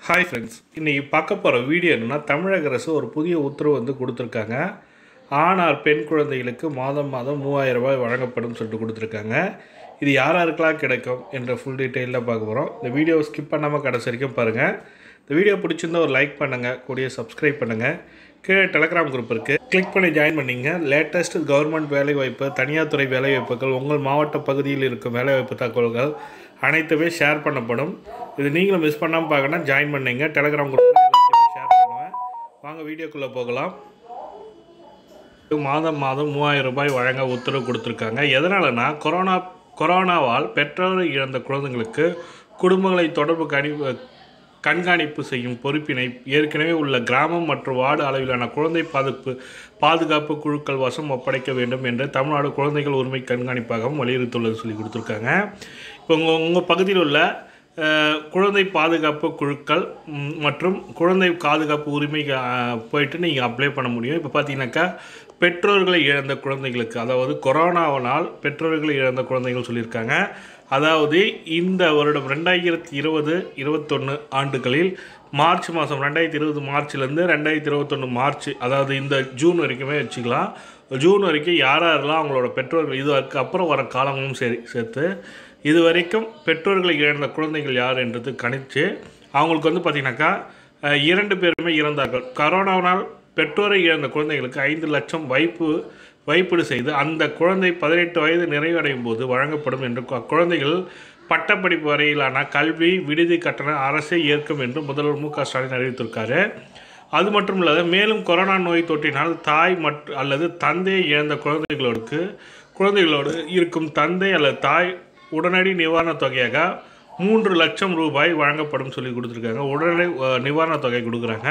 hi friends இன்றைக்கி பார்க்க போகிற வீடியோ என்னென்னா தமிழக அரசு ஒரு புதிய உத்தரவு வந்து கொடுத்துருக்காங்க ஆணார் பெண் குழந்தைகளுக்கு மாதம் மாதம் மூவாயிரம் ரூபாய் வழங்கப்படும் சொல்லிட்டு கொடுத்துருக்காங்க இது யார் யாருக்கெல்லாம் கிடைக்கும் என்ற ஃபுல் டீட்டெயிலில் பார்க்க போகிறோம் இந்த வீடியோவை ஸ்கிப் பண்ணாமல் கடைசி வரைக்கும் பாருங்கள் இந்த வீடியோ பிடிச்சிருந்தா ஒரு லைக் பண்ணுங்கள் கூடிய சப்ஸ்கிரைப் பண்ணுங்கள் கீழே டெலகிராம் குரூப் இருக்குது கிளிக் பண்ணி ஜாயின் பண்ணிங்க லேட்டஸ்ட் கவர்மெண்ட் வேலைவாய்ப்பு தனியார் துறை வேலைவாய்ப்புகள் உங்கள் மாவட்ட பகுதியில் இருக்கும் வேலைவாய்ப்பு தகவல்கள் அனைத்துமே ஷேர் பண்ணப்படும் இது நீங்களும் மிஸ் பண்ணாமல் பார்க்கணும் ஜாயின் பண்ணீங்க டெலகிராம் குரூப்பில் எல்லாத்தையும் ஷேர் பண்ணுவேன் வாங்க வீடியோக்குள்ளே போகலாம் மாதம் மாதம் மூவாயிரம் ரூபாய் வழங்க உத்தரவு கொடுத்துருக்காங்க எதனாலனா கொரோனா கொரோனாவால் பெற்றோரை இழந்த குழந்தைங்களுக்கு குடும்பங்களை தொடர்பு கணி கண்காணிப்பு செய்யும் பொறுப்பினை ஏற்கனவே உள்ள கிராமம் மற்றும் வார்டு அளவிலான குழந்தை பாதுகாப்பு பாதுகாப்பு குழுக்கள் வசம் ஒப்படைக்க வேண்டும் என்று தமிழ்நாடு குழந்தைகள் உரிமை கண்காணிப்பகம் வலியுறுத்துள்ளது சொல்லி கொடுத்துருக்காங்க இப்போ உங்கள் உங்கள் பகுதியில் உள்ள அஹ், குழந்தை பாதுகாப்பு குழுக்கள் ம், மற்றும் குழந்தை பாதுகாப்பு உரிமை அஹ், போயிட்டு நீங்கள் அப்ளை பண்ண முடியும் இப்போ பார்த்தீங்கன்னாக்கா பெற்றோர்களை இழந்த குழந்தைகளுக்கு அதாவது கொரோனாவினால் பெற்றோர்களை இழந்த குழந்தைகள் சொல்லியிருக்காங்க அதாவது இந்த வருடம் ரெண்டாயிரத்தி இருபது இருபத்தொன்று ஆண்டுகளில் மார்ச் மாதம் ரெண்டாயிரத்தி இருபது மார்ச்லேருந்து ரெண்டாயிரத்தி இருபத்தொன்று மார்ச் அதாவது இந்த ஜூன் வரைக்குமே வச்சுக்கலாம் ஜூன் வரைக்கும் யார் யாரெல்லாம் அவங்களோட பெற்றோர்கள் இதுக்கு அப்புறம் வர காலமும் சரி சேர்த்து இது வரைக்கும் பெற்றோர்களை இழந்த குழந்தைகள் யார் என்றது கணித்து அவங்களுக்கு வந்து பார்த்திங்கனாக்கா அஹ், இரண்டு பேருமே இறந்தார்கள் கரோனாவினால் பெற்றோரை இழந்த குழந்தைகளுக்கு ஐந்து லட்சம் வைப்பு வைப்பீடு செய்து அந்த குழந்தை பதினெட்டு வயது நிறைவடையும் போது வழங்கப்படும் என்று கு- குழந்தைகள் பட்டப்படிப்பு வரையிலான கல்வி விடுதி கட்டண அரசே ஏற்கும் என்று முதல்வர் மு க ஸ்டாலின் அறிவித்திருக்காரு அது மட்டும் இல்லாத மேலும் கொரோனா நோய் தொற்றினால் தாய் மற்றும் அல்லது தந்தையை இழந்த குழந்தைகளோடுக்கு குழந்தைகளோடு இருக்கும் தந்தை அல்லது தாய் உடனடி நிவாரணத் தொகையாக மூன்று லட்சம் ரூபாய் வழங்கப்படும் சொல்லி கொடுத்துருக்காங்க உடனடி அஹ், நிவாரணத் தொகை கொடுக்குறாங்க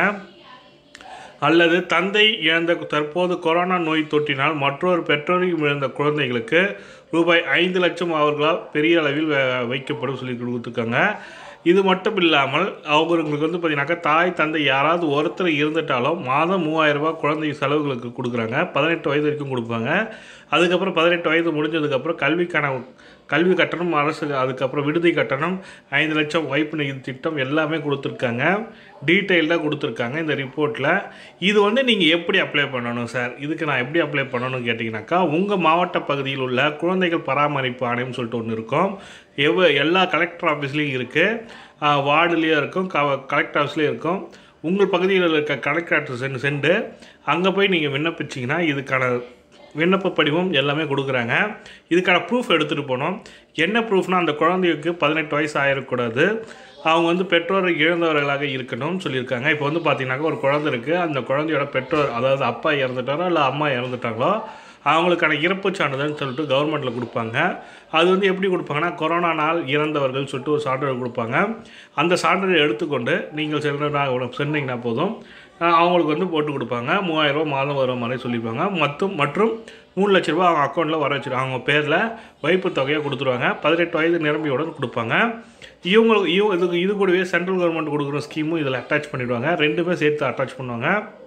அல்லது தந்தை இழந்த தற்போது கொரோனா நோய் தொற்றினால் மற்றொரு பெற்றோரையும் இழந்த குழந்தைகளுக்கு ரூபாய் ஐந்து லட்சம் அவர்களால் பெரிய அளவில் வ- வைக்கப்படும் சொல்லி கொடுத்துருக்காங்க இது மட்டும் இல்லாமல் அவங்களுக்கு வந்து பார்த்தீங்கன்னாக்கா தாய் தந்தை யாராவது ஒருத்தர் இருந்துட்டாலும் மாதம் மூவாயிரம் ரூபாய் குழந்தை செலவுகளுக்கு கொடுக்குறாங்க பதினெட்டு வயது வரைக்கும் கொடுப்பாங்க அதுக்கப்புறம் பதினெட்டு வயது முடிஞ்சதுக்கப்புறம் கல்விக்கான கல்வி கட்டணம் அரசு அதுக்கப்புறம் விடுதி கட்டணம் ஐந்து லட்சம் வைப்பு நிதி திட்டம் எல்லாமே கொடுத்துருக்காங்க டீட்டெயில்டாக கொடுத்துருக்காங்க இந்த ரிப்போர்ட்டில் இது வந்து நீங்கள் எப்படி அப்ளை பண்ணணும் சார் இதுக்கு நான் எப்படி அப்ளை பண்ணணும்னு கேட்டிங்கனாக்கா உங்கள் மாவட்ட பகுதியில் உள்ள குழந்தைகள் பராமரிப்பு ஆணையம் சொல்லிட்டு ஒன்று இருக்கும் எவ்வ எல்லா கலெக்டர் ஆஃபீஸ்லேயும் இருக்குது வார்டுலேயும் இருக்கும் க கலெக்டர் ஆஃபீஸ்லேயும் இருக்கும் உங்கள் பகுதியில் இருக்க கலெக்டர் ஆஃபீஸ் சென்று சென்று அங்கே போய் நீங்கள் விண்ணப்பிச்சிங்கன்னா இதுக்கான விண்ணப்ப படிவம் எல்லாமே கொடுக்குறாங்க இதுக்கான ப்ரூஃப் எடுத்துகிட்டு போனோம் என்ன ப்ரூஃப்னால் அந்த குழந்தைக்கு பதினெட்டு வயசு ஆயிடக்கூடாது அவங்க வந்து பெற்றோரை இழந்தவர்களாக இருக்கணும்னு சொல்லியிருக்காங்க இப்போ வந்து பார்த்தீங்கன்னாக்கா ஒரு குழந்தை இருக்குது அந்த குழந்தையோட பெற்றோர் அதாவது அப்பா இறந்துட்டாரோ இல்லை அம்மா இறந்துட்டாங்களோ அவங்களுக்கான இறப்பு சான்றிதழ்னு சொல்லிட்டு கவர்மெண்ட்டில் கொடுப்பாங்க அது வந்து எப்படி கொடுப்பாங்கன்னா கொரோனா நாள் இறந்தவர்கள் சொல்லிட்டு ஒரு சான்றிதழ் கொடுப்பாங்க அந்த சான்றிதழை எடுத்துக்கொண்டு நீங்கள் செல்றா சென்றீங்கன்னா போதும் அஹ் அவங்களுக்கு வந்து போட்டு கொடுப்பாங்க மூவாயிரரூபா மாதம் வர மாதிரி சொல்லியிருப்பாங்க மற்றும் மற்றும் மூணு லட்ச ரூபா அவங்க அக்கௌண்ட்டில் வர வச்சிருவாங்க அவங்க பேரில் வைப்பு தொகையாக கொடுத்துருவாங்க பதினெட்டு வயது நிரம்பியுடன் கொடுப்பாங்க இவங்களுக்கு இவங்க இதுக்கு இது கூடவே சென்ட்ரல் கவர்மெண்ட் கொடுக்குற ஸ்கீமும் இதில் அட்டாச் பண்ணிடுவாங்க ரெண்டுமே சேர்த்து அட்டாச் பண்ணுவாங்க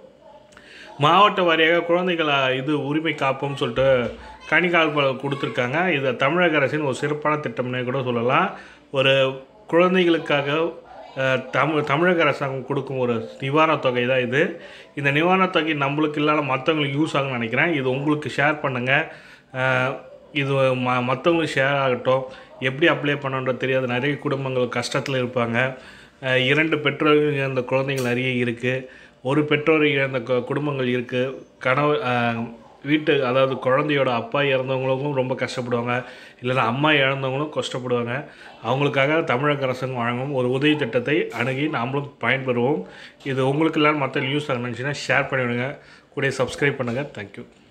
மாவட்ட வாரியாக குழந்தைகள் அஹ், இது உரிமை காப்பும் சொல்லிட்டு கணிகால் கொடுத்துருக்காங்க இது தமிழக அரசின் ஒரு சிறப்பான திட்டம்னே கூட சொல்லலாம் ஒரு குழந்தைகளுக்காக அஹ், தமிழ் தமிழக அரசாங்கம் கொடுக்கும் ஒரு நிவாரணத் தொகை தான் இது இந்த நிவாரணத் தொகை நம்மளுக்கு இல்லாத மற்றவங்களுக்கு யூஸ் ஆகும்னு நினைக்கிறேன் இது உங்களுக்கு ஷேர் பண்ணுங்கள் இது ம மற்றவங்களுக்கு ஷேர் ஆகட்டும் எப்படி அப்ளை பண்ணணுன்றது தெரியாத நிறைய குடும்பங்கள் கஷ்டத்தில் இருப்பாங்க அஹ், இரண்டு பெற்றோர்கள் இழந்த குழந்தைகள் நிறைய இருக்குது ஒரு பெற்றோரை இழந்த கு- குடும்பங்கள் இருக்குது கணவ அஹ், வீட்டு அதாவது குழந்தையோட அப்பா இறந்தவங்களுக்கும் ரொம்ப கஷ்டப்படுவாங்க இல்லைன்னா அம்மா இழந்தவங்களும் கஷ்டப்படுவாங்க அவங்களுக்காக தமிழக அரசாங்கம் வழங்கும் ஒரு உதவி திட்டத்தை அணுகி நாமளும் பயன்பெறுவோம் இது உங்களுக்கு எல்லாம் மற்ற நியூஸ் நினச்சின்னா ஷேர் பண்ணிவிடுங்க கூட சப்ஸ்கிரைப் பண்ணுங்கள் தேங்க்யூ